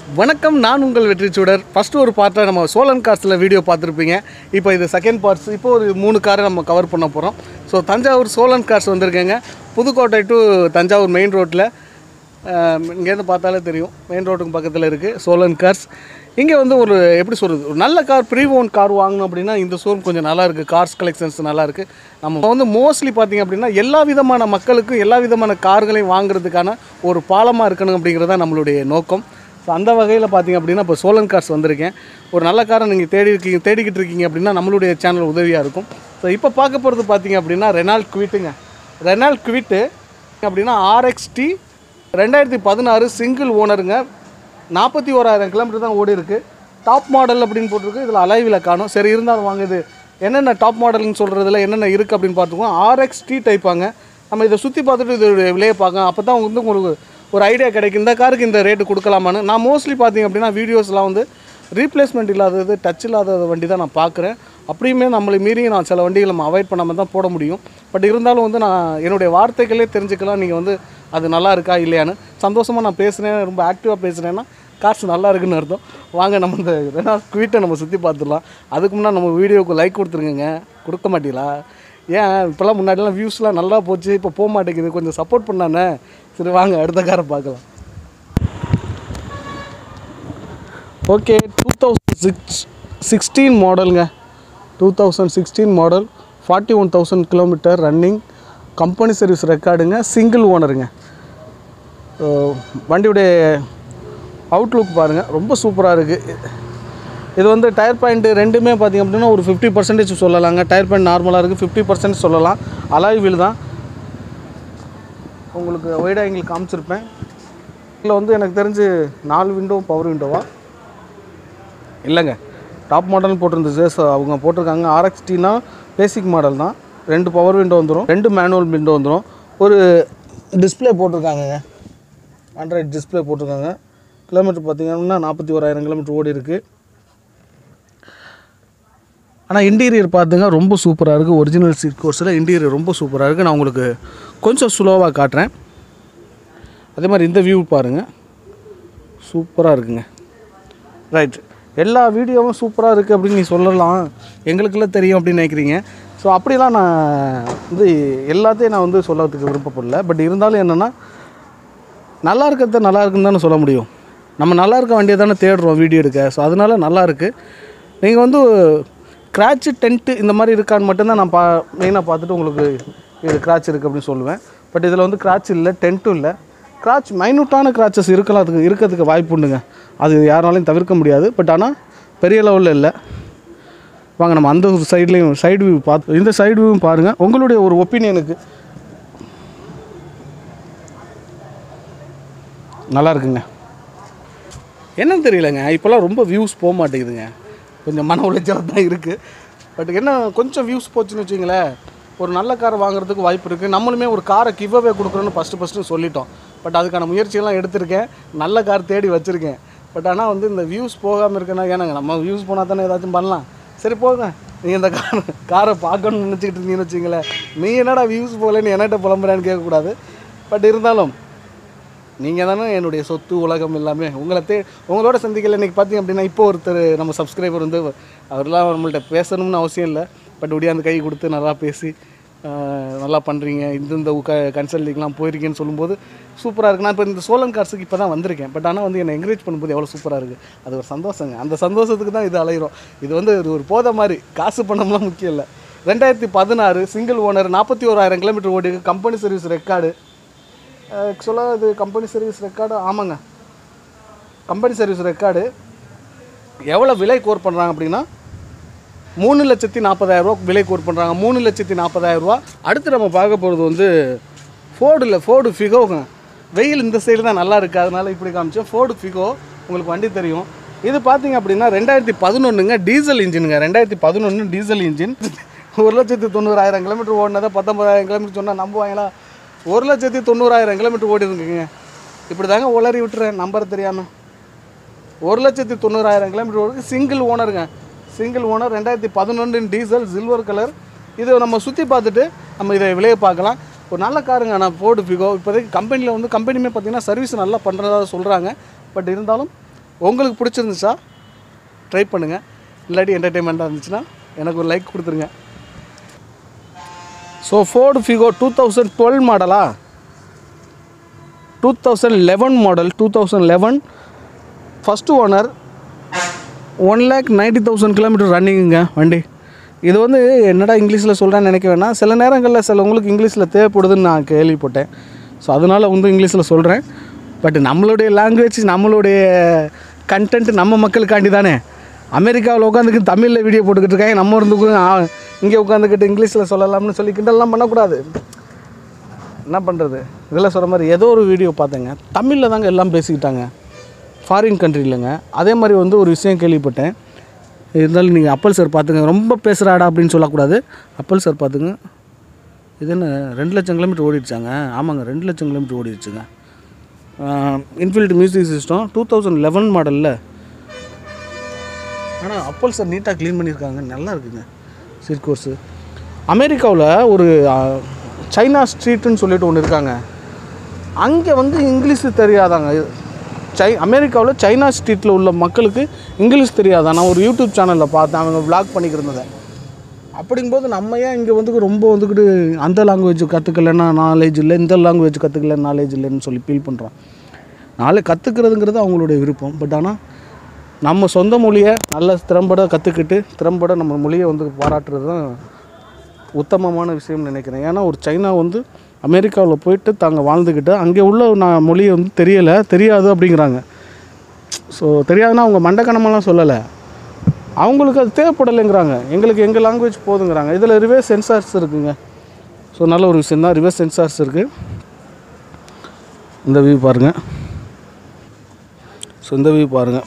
வணக்கம் நான் உங்கள் வெற்றி சூடர் ஃபஸ்ட்டு ஒரு பார்ட்டில் நம்ம சோழன் கார்ஸில் வீடியோ பார்த்துருப்பீங்க இப்போ இது செகண்ட் பார்ட்ஸ் இப்போ ஒரு மூணு காரை நம்ம கவர் பண்ண போகிறோம் ஸோ தஞ்சாவூர் சோழன் கார்ஸ் வந்திருக்கேங்க புதுக்கோட்டை டு தஞ்சாவூர் மெயின் ரோட்டில் இங்கேருந்து பார்த்தாலே தெரியும் மெயின் ரோட்டுக்கு பக்கத்தில் இருக்குது சோழன் கார்ஸ் இங்கே வந்து ஒரு எப்படி சொல்கிறது ஒரு நல்ல கார் ப்ரீ ஓன் கார் வாங்கணும் அப்படின்னா இந்த ஷோரூம் கொஞ்சம் நல்லா இருக்குது கார்ஸ் கலெக்ஷன்ஸ் நல்லா இருக்குது நம்ம வந்து மோஸ்ட்லி பார்த்தீங்க அப்படின்னா எல்லா விதமான மக்களுக்கும் எல்லா விதமான கார்களையும் வாங்குறதுக்கான ஒரு பாலமாக இருக்கணும் அப்படிங்கிறது தான் நம்மளுடைய நோக்கம் ஸோ அந்த வகையில் பார்த்தீங்க அப்படின்னா இப்போ சோழன் கார்ஸ் வந்திருக்கேன் ஒரு நல்ல காரை நீங்கள் தேடி இருக்கீங்க தேடிக்கிட்டு இருக்கீங்க அப்படின்னா நம்மளுடைய சேனல் உதவியாக இருக்கும் ஸோ இப்போ பார்க்க போகிறது பார்த்தீங்க அப்படின்னா ரெனால்ட் குவிட்டுங்க ரெனால்ட் குவிட்டு அப்படின்னா ஆர்எக்ஸ்டி ரெண்டாயிரத்தி பதினாறு சிங்கிள் ஓனருங்க நாற்பத்தி ஓராயிரம் கிலோமீட்டர் தான் ஓடி இருக்கு டாப் மாடல் அப்படின்னு போட்டிருக்கு இதில் அலைவில் காணும் சரி இருந்தாலும் வாங்க இது என்னென்ன டாப் மாடல்னு சொல்கிறதுல என்னென்ன இருக்குது அப்படின்னு பார்த்துக்குவோம் ஆர்எக்ஸ்டி டைப்பாங்க நம்ம இதை சுற்றி பார்த்துட்டு இதோடைய விலையை பார்க்கலாம் அப்போ தான் வந்து உங்களுக்கு ஒரு ஐடியா கிடைக்கும் இந்த காருக்கு இந்த ரேட்டு கொடுக்கலாமான்னு நான் மோஸ்ட்லி பார்த்தீங்க அப்படின்னா வீடியோஸ்லாம் வந்து ரீப்ளேஸ்மெண்ட் இல்லாதது டச் இல்லாத வண்டி தான் நான் பார்க்குறேன் அப்படியுமே நம்மளை மீறி நான் சில வண்டிகளை நம்ம அவாய்ட் பண்ணாமல் தான் போட முடியும் பட் இருந்தாலும் வந்து நான் என்னுடைய வார்த்தைகளே தெரிஞ்சுக்கலாம் நீங்கள் வந்து அது நல்லா இருக்கா இல்லையான்னு சந்தோஷமாக நான் பேசுகிறேன் ரொம்ப ஆக்டிவாக பேசுகிறேன்னா காசு நல்லா இருக்குன்னு அர்த்தம் வாங்க நம்ம இந்த ரெனால்ட் குவீட்டை நம்ம சுற்றி பார்த்துடலாம் அதுக்கு முன்னாடி நம்ம வீடியோவுக்கு லைக் கொடுத்துருங்க கொடுக்க மாட்டீங்களா ஏன் இப்போல்லாம் முன்னாடிலாம் வியூஸ்லாம் நல்லா போச்சு இப்போ போக மாட்டேங்குது கொஞ்சம் சப்போர்ட் பண்ணானே சரி வாங்க அடுத்த காரை பார்க்கலாம் okay two thousand six sixteen மாடலுங்க two thousand sixteen model forty one thousand kilometre running company service ரெக்கார்டுங்க சிங்கிள் ஓனருங்க வண்டியுடைய அவுட்லுக் பாருங்கள் ரொம்ப சூப்பராக இருக்குது இது வந்து டயர் பாயிண்ட்டு ரெண்டுமே பார்த்திங்க அப்படின்னா ஒரு ஃபிஃப்டி பர்சன்டேஜ் சொல்லலாங்க டயர் பாயிண்ட் நார்மலாக இருக்குது ஃபிஃப்டி பர்சன்ட் சொல்லலாம் அலாய் வீல் தான் உங்களுக்கு ஒய்ட் ஆங்கிள் காமிச்சிருப்பேன் இதில் வந்து எனக்கு தெரிஞ்சு நாலு விண்டோ பவர் விண்டோவா இல்லைங்க டாப் மாடல் போட்டிருந்துச்சு ஸோ அவங்க போட்டிருக்காங்க ஆர்எக்ஸ்டினா பேசிக் மாடல் தான் ரெண்டு பவர் விண்டோ வந்துடும் ரெண்டு மேனுவல் விண்டோ வந்துடும் ஒரு டிஸ்பிளே போட்டிருக்காங்கங்க ஆண்ட்ராய்ட் டிஸ்பிளே போட்டிருக்காங்க கிலோமீட்டர் பார்த்தீங்கன்னா நாற்பத்தி ஓராயிரம் கிலோமீட்டர் ஓடி இருக்குது ஆனால் இன்டீரியர் பார்த்துங்க ரொம்ப சூப்பராக இருக்குது ஒரிஜினல் சீட் கோர்ஸில் இன்டீரியர் ரொம்ப சூப்பராக இருக்குது நான் உங்களுக்கு கொஞ்சம் ஸ்லோவாக காட்டுறேன் அதே மாதிரி இந்த வியூ பாருங்கள் சூப்பராக இருக்குங்க ரைட் எல்லா வீடியோவும் சூப்பராக இருக்குது அப்படின்னு நீ சொல்லலாம் எங்களுக்கெல்லாம் தெரியும் அப்படின்னு நினைக்கிறீங்க ஸோ அப்படிலாம் நான் வந்து எல்லாத்தையும் நான் வந்து சொல்லறதுக்கு விருப்பப்படல பட் இருந்தாலும் என்னென்னா நல்லா இருக்கிறத நல்லா இருக்குன்னு தானே சொல்ல முடியும் நம்ம நல்லா இருக்க வண்டியை தானே தேடுறோம் வீடியோ எடுக்க ஸோ அதனால நல்லா இருக்குது நீங்கள் வந்து கிராட்சு டென்ட்டு இந்த மாதிரி இருக்கான்னு மட்டும்தான் நான் பா மெயினாக பார்த்துட்டு உங்களுக்கு இது கிராட்ச் இருக்குது அப்படின்னு சொல்லுவேன் பட் இதில் வந்து கிராட்ச் இல்லை டென்ட்டும் இல்லை கிராட்ச் மைனூட்டான கிராச்சஸ் இருக்கலாம் அதுக்கு இருக்கிறதுக்கு வாய்ப்பு உண்டுங்க அது யாராலையும் தவிர்க்க முடியாது பட் ஆனால் பெரிய லெவலில் இல்லை வாங்க நம்ம அந்த சைட்லேயும் சைடு வியூ பார்த்து இந்த சைடு வியூவும் பாருங்கள் உங்களுடைய ஒரு ஒப்பீனியனுக்கு நல்லா இருக்குங்க என்னன்னு தெரியலங்க இப்போல்லாம் ரொம்ப வியூஸ் போக மாட்டேங்குதுங்க கொஞ்சம் மன உளைச்சல் தான் இருக்குது பட் என்ன கொஞ்சம் வியூஸ் போச்சுன்னு வச்சிங்களேன் ஒரு நல்ல கார் வாங்குறதுக்கு வாய்ப்பு இருக்குது நம்மளுமே ஒரு காரை கிவ்அவே கொடுக்குறோன்னு ஃபஸ்ட்டு ஃபஸ்ட்டு சொல்லிட்டோம் பட் அதுக்கான முயற்சியெல்லாம் எடுத்திருக்கேன் நல்ல கார் தேடி வச்சுருக்கேன் பட் ஆனால் வந்து இந்த வியூஸ் போகாமல் இருக்குன்னா ஏன்னாங்க நம்ம வியூஸ் போனால் தானே ஏதாச்சும் பண்ணலாம் சரி போங்க நீங்கள் இந்த கார் காரை பார்க்கணும்னு நினச்சிக்கிட்டு இருந்தீங்கன்னு வச்சிங்களேன் நீ என்னடா வியூஸ் போகலன்னு என்கிட்ட புலம்புறான்னு கேட்கக்கூடாது பட் இருந்தாலும் நீங்கள் தானே என்னுடைய சொத்து உலகம் எல்லாமே உங்களை தே உங்களோட சந்திக்கல இன்றைக்கி பார்த்தீங்க அப்படின்னா இப்போ ஒருத்தர் நம்ம சப்ஸ்கிரைபர் வந்து அவர்லாம் நம்மள்ட்ட பேசணும்னு அவசியம் இல்லை பட் ஒடியாந்து கை கொடுத்து நல்லா பேசி ஆஹ், நல்லா பண்ணுறீங்க இந்த க கன்சல்டிங்லாம் போயிருக்கேன்னு சொல்லும்போது சூப்பராக இருக்கு நான் இப்போ இந்த சோழன் கார்ஸுக்கு இப்போ தான் வந்திருக்கேன் பட் ஆனால் வந்து என்னை என்கரேஜ் பண்ணும்போது எவ்வளோ சூப்பராக இருக்குது அது ஒரு சந்தோஷங்க அந்த சந்தோஷத்துக்கு தான் இது அலைகிறோம் இது வந்து இது ஒரு போதை மாதிரி காசு பணம்லாம் முக்கியம் இல்லை ரெண்டாயிரத்தி பதினாறு சிங்கிள் ஓனர் நாற்பத்தி ஓராயிரம் கிலோமீட்டர் ஓடி கம்பெனி சர்வீஸ் ரெக்கார்டு ஆக்சுவலாக இது கம்பெனி சர்வீஸ் ரெக்கார்டு ஆமாங்க கம்பெனி சர்வீஸ் ரெக்கார்டு எவ்வளோ விலை கோர் பண்ணுறாங்க அப்படின்னா மூணு லட்சத்தி நாற்பதாயிரரூவா விலை கோர் பண்ணுறாங்க மூணு லட்சத்தி நாற்பதாயிரரூவா அடுத்து நம்ம பார்க்க போகிறது வந்து ஃபோர்டில் ஃபோர்டு ஃபிகோங்க வெயில் இந்த சைடு தான் நல்லா இருக்குது அதனால இப்படி காமிச்சோம் ஃபோர்டு ஃபிகோ உங்களுக்கு வண்டி தெரியும் இது பார்த்தீங்க அப்படின்னா ரெண்டாயிரத்தி பதினொன்றுங்க டீசல் இன்ஜினுங்க ரெண்டாயிரத்தி பதினொன்று டீசல் இன்ஜின் ஒரு லட்சத்தி தொண்ணூறாயிரம் கிலோமீட்டர் ஓடினதை பத்தொம்பதாயிரம் கிலோமீட்டர் சொன்னால் நம்புவாங்களா ஒரு லட்சத்தி தொண்ணூறாயிரம் கிலோமீட்டர் ஓடி இருக்குங்க இப்படி தாங்க உளறி விட்டுறேன் நம்பர் தெரியாமல் ஒரு லட்சத்தி தொண்ணூறாயிரம் கிலோமீட்டர் ஓடுக்கு சிங்கிள் ஓனருங்க சிங்கிள் ஓனர் ரெண்டாயிரத்தி பதினொன்று டீசல் சில்வர் கலர் இது நம்ம சுற்றி பார்த்துட்டு நம்ம இதை விலையை பார்க்கலாம் ஒரு நல்ல காருங்க ஆனால் ஃபோர்டு ஃபிகோ இப்போதைக்கு கம்பெனியில் வந்து கம்பெனியுமே பார்த்தீங்கன்னா சர்வீஸ் நல்லா பண்ணுறதா சொல்கிறாங்க பட் இருந்தாலும் உங்களுக்கு பிடிச்சிருந்துச்சா ட்ரை பண்ணுங்கள் இல்லாட்டி என்டர்டெயின்மெண்ட்டாக இருந்துச்சுன்னா எனக்கு ஒரு லைக் கொடுத்துருங்க so Ford Figo two thousand twelve மாடலா two thousand eleven model two thousand eleven first owner one lakh ninety thousand kilometre ரன்னிங்குங்க வண்டி இது வந்து என்னடா இங்கிலீஷில் சொல்கிறேன்னு நினைக்க வேணாம் சில நேரங்களில் சிலவங்களுக்கு இங்கிலீஷில் தேவைப்படுதுன்னு நான் கேள்விப்பட்டேன் ஸோ அதனால் வந்து இங்கிலீஷில் சொல்கிறேன் பட் நம்மளுடைய லாங்குவேஜ் நம்மளுடைய கண்டென்ட் நம்ம மக்களுக்காண்டி தானே அமெரிக்காவில் உட்காந்துக்கிட்டு தமிழில் வீடியோ போட்டுக்கிட்டு இருக்காங்க நம்ம இருந்து இங்கே உட்காந்துக்கிட்டு இங்கிலீஷில் சொல்லலாம்னு சொல்லி கிண்டல்லாம் பண்ணக்கூடாது என்ன பண்ணுறது இதில் சொல்கிற மாதிரி ஏதோ ஒரு வீடியோ பார்த்தேங்க தமிழில் தாங்க எல்லாம் பேசிக்கிட்டாங்க ஃபாரின் கண்ட்ரிலங்க அதே மாதிரி வந்து ஒரு விஷயம் கேள்விப்பட்டேன் இருந்தாலும் நீங்கள் அப்பல் சார் பார்த்துங்க ரொம்ப பேசுகிறாடா அப்படின்னு சொல்லக்கூடாது அப்பல் சார் பார்த்துங்க இது என்ன ரெண்டு லட்சம் கிலோமீட்டர் ஓடிடுச்சாங்க ஆமாங்க ரெண்டு லட்சம் கிலோமீட்டர் ஓடிடுச்சுங்க inbuilt music system two thousand eleven மாடலில் ஆனால் அப்பல் சார் நீட்டாக க்ளீன் பண்ணியிருக்காங்க நல்லா இருக்குங்க சீட் கோர்ஸு அமெரிக்காவில் ஒரு ஆ, சைனா ஸ்ட்ரீட்டுன்னு சொல்லிட்டு ஒன்று இருக்காங்க அங்கே வந்து இங்கிலீஷ் தெரியாதாங்க சை அமெரிக்காவில் சைனா ஸ்ட்ரீட்டில் உள்ள மக்களுக்கு இங்கிலீஷ் தெரியாதா நான் ஒரு யூடியூப் சேனலில் பார்த்தேன் அவங்க vlog பண்ணிக்கிருந்ததை அப்படிங்கும்போது நம்ம ஏன் இங்கே வந்து ரொம்ப வந்துக்கிட்டு அந்த லாங்குவேஜ் கற்றுக்கலன்னா நாலேஜ் இல்லை இந்த லாங்குவேஜ் கற்றுக்கல நாலேஜ் இல்லைன்னு சொல்லி ஃபீல் பண்ணுறோம் நாளை கற்றுக்கிறதுங்கிறது அவங்களுடைய விருப்பம் பட் ஆனால் நம்ம சொந்த மொழியை நல்ல திறம்பட கற்றுக்கிட்டு திறம்பட நம்ம மொழியை வந்து பாராட்டுறது தான் உத்தமமான விஷயம்னு நினைக்கிறேன் ஏன்னா ஒரு சைனா வந்து அமெரிக்காவில் போயிட்டு தாங்க வாழ்ந்துக்கிட்டு அங்கே உள்ள நான் மொழியை வந்து தெரியலை தெரியாது அப்படிங்கிறாங்க ஸோ தெரியாதுன்னா அவங்க மண்டக்கணமெல்லாம் சொல்லலை அவங்களுக்கு அது தேவைப்படலைங்கிறாங்க எங்களுக்கு எங்கள் லாங்குவேஜ் போதுங்கிறாங்க இதில் ரிவர்ஸ் சென்சார்ஸ் இருக்குங்க ஸோ நல்ல ஒரு விஷயம் தான் ரிவர்ஸ் சென்சார்ஸ் இருக்குது இந்த வியூ பாருங்கள் ஸோ இந்த வியூ பாருங்கள்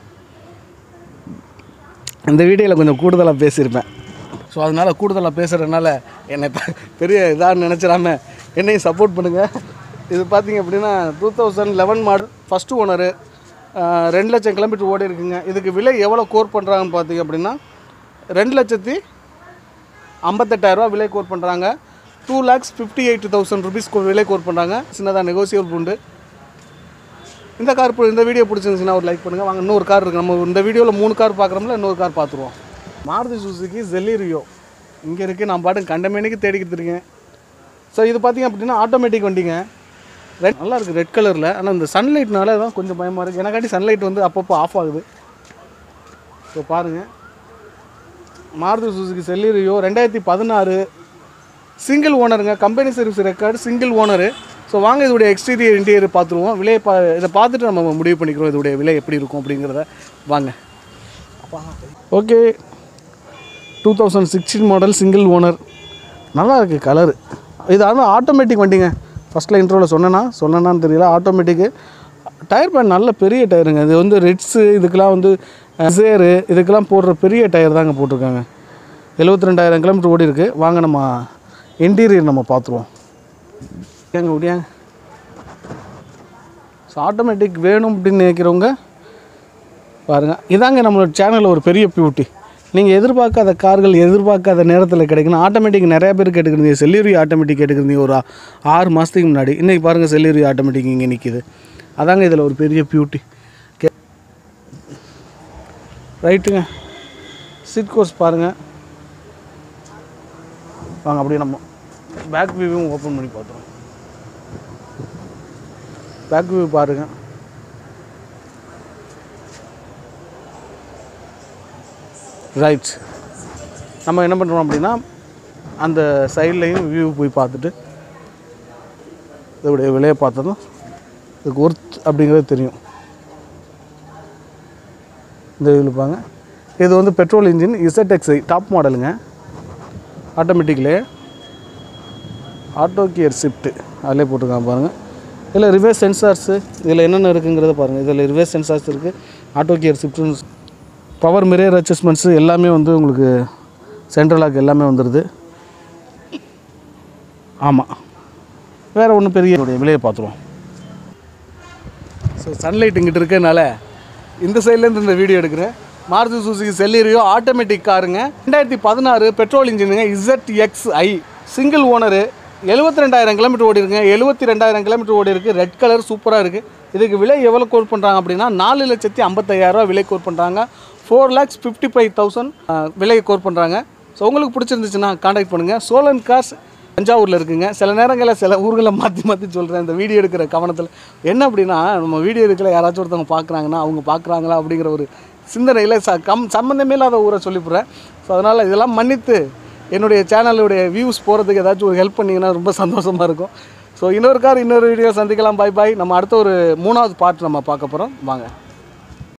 இந்த வீடியோவில் கொஞ்சம் கூடுதலாக பேசியிருப்பேன் ஸோ அதனால் கூடுதலாக பேசுகிறதுனால என்னை ப- பெரிய இதாக நினச்சிடாம என்னையும் சப்போர்ட் பண்ணுங்கள் இது பார்த்தீங்க அப்படின்னா two thousand eleven model first owner ரெண்டு லட்சம் கிலோமீட்டர் ஓடி இருக்குங்க இதுக்கு விலை எவ்வளோ கோர் பண்ணுறாங்கன்னு பார்த்தீங்க அப்படின்னா ரெண்டு லட்சத்தி ஐம்பத்தெட்டாயிரரூவா விலை கோர் பண்ணுறாங்க two lakhs fifty eight thousand rupees விலை கோர் பண்ணுறாங்க சின்னதாக நெகோசியபிள் உண்டு இந்த கார் பு- இந்த வீடியோ பிடிச்சிருந்துச்சுன்னா ஒரு லைக் பண்ணுங்கள் வாங்க இன்னொரு கார் இருக்குது நம்ம இந்த வீடியோவில் மூணு கார் பார்க்குறோம்ல இன்னொரு கார் பார்த்துருவோம் மாருதி சுசுகி ஜெல்லிரியோ இங்கே இருக்குது நான் பாட்டு கண்டமேனிக்கு தேடிக்கிட்டு இருக்கேன் ஸோ இது பார்த்தீங்க அப்படின்னா ஆட்டோமேட்டிக் வண்டிங்க ரெட் நல்லா இருக்குது ரெட் கலரில் ஆனால் இந்த சன்லைட்னால தான் கொஞ்சம் பயமாக இருக்குது எனக்காண்டி சன்லைட் வந்து அப்பப்போ ஆஃப் ஆகுது ஸோ பாருங்கள் மாருதி சுசுகி செல்லிரியோ ரெண்டாயிரத்தி பதினாறு சிங்கிள் ஓனருங்க company service record single owner so வாங்க இதோடைய எக்ஸ்டீரியர் இன்டீரியர் பார்த்துருவோம் விலையை பா இதை பார்த்துட்டு நம்ம முடிவு பண்ணிக்கிறோம் இதோடைய விலை எப்படி இருக்கும் அப்படிங்கிறத வாங்க okay two thousand sixteen model single owner நல்லா இருக்குது கலரு இது ஆனால் ஆட்டோமேட்டிக் வண்டிங்க ஃபஸ்ட்டில் இன்ட்ரோவில் சொன்னேன்னா சொன்னேன்னான்னு தெரியல ஆட்டோமேட்டிக்கு டயர் பேன் நல்ல பெரிய டயருங்க இது வந்து ரெட்ஸு இதுக்கெல்லாம் வந்து சேரு இதுக்கெல்லாம் போடுற பெரிய டயர் தாங்க போட்டிருக்காங்க எழுபத்தி ரெண்டாயிரம் கிலோமீட்டர் ஓடி இருக்குது வாங்க நம்ம இன்டீரியர் நம்ம பார்த்துருவோம் ஏங்க முடியாங்க ஸோ ஆட்டோமேட்டிக் வேணும் அப்படின்னு நினைக்கிறவங்க பாருங்கள் இதாங்க நம்மளோட சேனலில் ஒரு பெரிய பியூட்டி நீங்கள் எதிர்பார்க்காத கார்கள் எதிர்பார்க்காத நேரத்தில் கிடைக்கணும் ஆட்டோமேட்டிக் நிறைய பேர் கேட்டுக்கிறீங்க செல்லிரி ஆட்டோமேட்டிக் கேட்டுக்கிறீங்க ஒரு ஆ- ஆறு மாதத்துக்கு முன்னாடி இன்றைக்கி பாருங்கள் செல்லிரி ஆட்டோமேட்டிக் இங்கே நிற்கிது அதாங்க இதில் ஒரு பெரிய பியூட்டி கே ரைட்டுங்க சீட் கோர்ஸ் பாருங்கள் வாங்க அப்படியே நம்ம பேக் வியூவும் ஓப்பன் பண்ணி பார்த்துருவோம் பேக் வியூ பாருங்கள் ரைட் நம்ம என்ன பண்ணுறோம் அப்படின்னா அந்த சைட்லேயும் வியூ போய் பார்த்துட்டு இதோடைய விலையை பார்த்ததும் இதுக்கு ஒர்த் அப்படிங்கிறது தெரியும் இந்த இதில் பாருங்க இது வந்து பெட்ரோல் இன்ஜின் இசட்எக்ஸ்ஐ டாப் மாடலுங்க ஆட்டோமேட்டிக்லே ஆட்டோ கியர் ஷிஃப்ட்டு அதிலே போட்டிருக்காங்க பாருங்கள் இதில் ரிவர்ஸ் சென்சார்ஸு இதில் என்னென்ன இருக்குங்கிறத பாருங்கள் இதில் ரிவர்ஸ் சென்சார்ஸ் இருக்குது auto gear shift power mirror adjustments எல்லாமே வந்து உங்களுக்கு சென்ட்ரல் லாக் எல்லாமே வந்துடுது ஆமாம் வேறு ஒன்றும் பெரிய இதோடைய விலையை பார்த்துருவோம் ஸோ சன்லைட் இங்கிட்டு இருக்கனால இந்த சைட்லேருந்து இந்த வீடியோ எடுக்கிறேன் மாருதி சுசுகி செல்லிரியோ ஆட்டோமேட்டிக் காருங்க ரெண்டாயிரத்தி பதினாறு பெட்ரோல் இன்ஜினுங்க Z X I single owner எழுபத்தி ரெண்டாயிரம் கிலோமீட்டர் ஓடி இருக்குங்க எழுபத்தி ரெண்டாயிரம் கிலோமீட்டர் ஓடி இருக்குது ரெட் கலர் சூப்பராக இருக்குது இதுக்கு விலை எவ்வளோ கோட் பண்ணுறாங்க அப்படின்னா நாலு லட்சத்தி ஐம்பத்தையாயிரரூவா விலை கோட் பண்ணுறாங்க four lakhs fifty five thousand விலை கோட் பண்ணுறாங்க ஸோ உங்களுக்கு பிடிச்சிருந்துச்சுன்னா காண்டாக்ட் பண்ணுங்கள் சோலன் கார்ஸ் தஞ்சாவூரில் இருக்குங்க சில நேரங்களில் சில ஊர்களை மாற்றி மாற்றி சொல்கிறேன் இந்த வீடியோ எடுக்கிற கவனத்தில் என்ன அப்படின்னா நம்ம வீடியோ எடுக்கல யாராச்சும் ஒருத்தவங்க பார்க்குறாங்கன்னா அவங்க பார்க்குறாங்களா அப்படிங்கிற ஒரு சிந்தனையில் ச கம் சம்மந்தமே இல்லாத ஊரை சொல்லிவிட்றேன் ஸோ அதனால் இதெல்லாம் மன்னித்து என்னுடைய சேனலுடைய வியூஸ் போகிறதுக்கு ஏதாச்சும் ஒரு ஹெல்ப் பண்ணிங்கன்னா ரொம்ப சந்தோஷமாக இருக்கும் ஸோ இன்னொரு கார் இன்னொரு வீடியோ சந்திக்கலாம் பாய் பாய் நம்ம அடுத்த ஒரு மூணாவது பார்ட் நம்ம பார்க்க போகிறோம் வாங்க